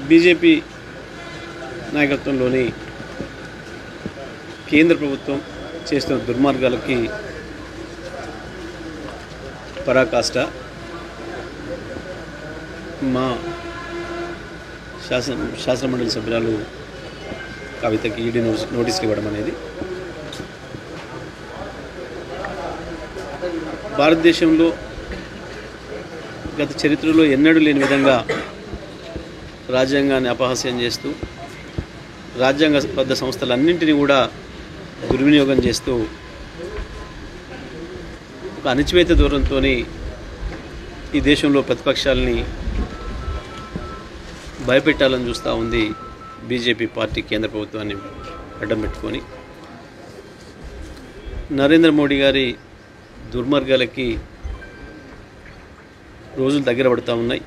BJP నాయకత్వంలోని కేంద్ర ప్రభుత్వం చేస్తున్న దుర్మార్గాలకి పరాకాష్ట మా శాసన శాసనమండలి సభ్యురాలు కవితకి ఈడీ నోటీస్ నోటీసులు ఇవ్వడం అనేది భారతదేశంలో గత చరిత్రలో ఎన్నడూ లేని విధంగా రాజ్యాంగాన్ని అపహాస్యం చేస్తూ రాజ్యాంగబద్ధ సంస్థలన్నింటినీ కూడా దుర్వినియోగం చేస్తూ ఒక అణచివేత దూరంతో ఈ దేశంలో ప్రతిపక్షాలని భయపెట్టాలని చూస్తూ ఉంది బీజేపీ పార్టీ కేంద్ర ప్రభుత్వాన్ని అడ్డం పెట్టుకొని నరేంద్ర మోడీ గారి దుర్మార్గాలకి రోజులు దగ్గర పడుతూ ఉన్నాయి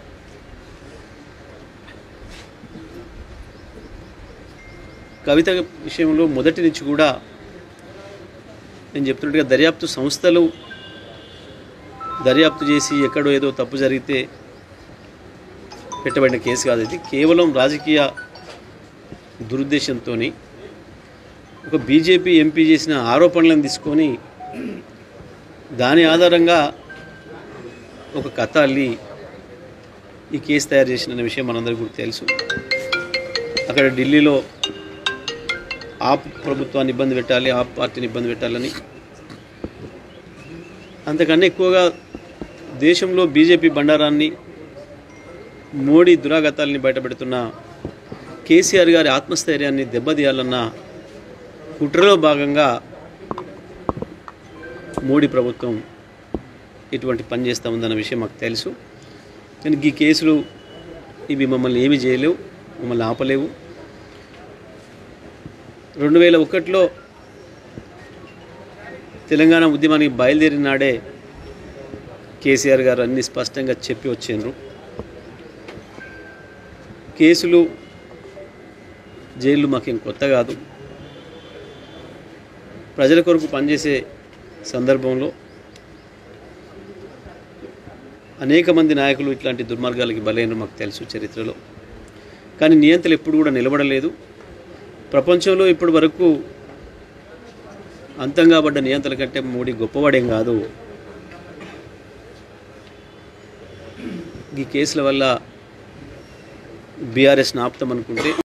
కవిత విషయంలో మొదటి నుంచి కూడా నేను చెప్తున్నట్టుగా దర్యాప్తు సంస్థలు దర్యాప్తు చేసి ఎక్కడో ఏదో తప్పు జరిగితే పెట్టబడిన కేసు కాదు ఇది కేవలం రాజకీయ దురుద్దేశంతో ఒక బీజేపీ ఎంపీ చేసిన ఆరోపణలను తీసుకొని దాని ఆధారంగా ఒక కథ అల్లి ఈ కేసు తయారు చేసిన విషయం మనందరికీ కూడా తెలుసు అక్కడ ఢిల్లీలో ఆప్ ప్రభుత్వాన్ని ఇబ్బంది పెట్టాలి ఆప్ పార్టీని ఇబ్బంది పెట్టాలని అంతకన్నా ఎక్కువగా దేశంలో బీజేపీ బండారాన్ని మోడీ దురాగతాల్ని బయటపెడుతున్న కేసీఆర్ గారి ఆత్మస్థైర్యాన్ని దెబ్బతీయాలన్న కుట్రలో భాగంగా మోడీ ప్రభుత్వం ఇటువంటి పని చేస్తూ ఉందన్న విషయం మాకు తెలుసు కానీ ఈ కేసులు ఇవి మమ్మల్ని ఏమీ చేయలేవు మమ్మల్ని ఆపలేవు రెండు వేల ఒకటిలో తెలంగాణ ఉద్యమానికి బయలుదేరిన నాడే కేసీఆర్ గారు అన్ని స్పష్టంగా చెప్పి వచ్చిండ్రు కేసులు జైళ్ళు మాకేం కొత్త కాదు ప్రజల కొరకు పనిచేసే సందర్భంలో అనేక మంది నాయకులు ఇట్లాంటి దుర్మార్గాలకి బలైన మాకు తెలుసు చరిత్రలో కానీ నియంత్రలు ఎప్పుడు కూడా నిలబడలేదు ప్రపంచంలో ఇప్పటి వరకు అంతం కాబడ్డ నియంత్రణ కంటే మోడీ గొప్పవాడేం కాదు ఈ కేసుల వల్ల బీఆర్ఎస్ని ఆపుతామనుకుంటే